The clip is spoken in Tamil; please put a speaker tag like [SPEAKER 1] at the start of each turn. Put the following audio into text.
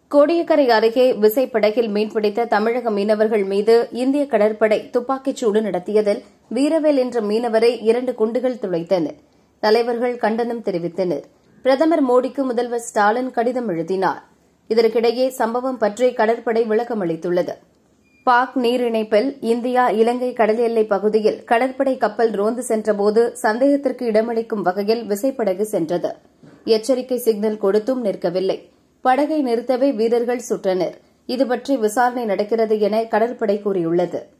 [SPEAKER 1] கோடியக்கரை அருகே விசைப்படகில் மீன்பிடித்த தமிழக மீனவர்கள் மீது இந்திய கடற்படை துப்பாக்கிச்சூடு நடத்தியதில் வீரவேல் என்ற மீனவரை இரண்டு குண்டுகள் துளைத்தன தலைவர்கள் கண்டனம் தெரிவித்தனர் பிரதமர் மோடிக்கு முதல்வர் ஸ்டாலின் கடிதம் எழுதினார் இதற்கிடையே சம்பவம் பற்றி கடற்படை விளக்கம் அளித்துள்ளது பாக் நீரிணைப்பில் இந்தியா இலங்கை கடல் எல்லைப் பகுதியில் கடற்படை கப்பல் ரோந்து சென்றபோது சந்தேகத்திற்கு இடமளிக்கும் வகையில் விசைப்படகு சென்றது எச்சரிக்கை சிக்னல் கொடுத்தும் நிற்கவில்லை படகை நிறுத்தவே வீரர்கள் சுட்டனர் இதுபற்றி விசாரணை நடக்கிறது என கடற்படை கூறியுள்ளது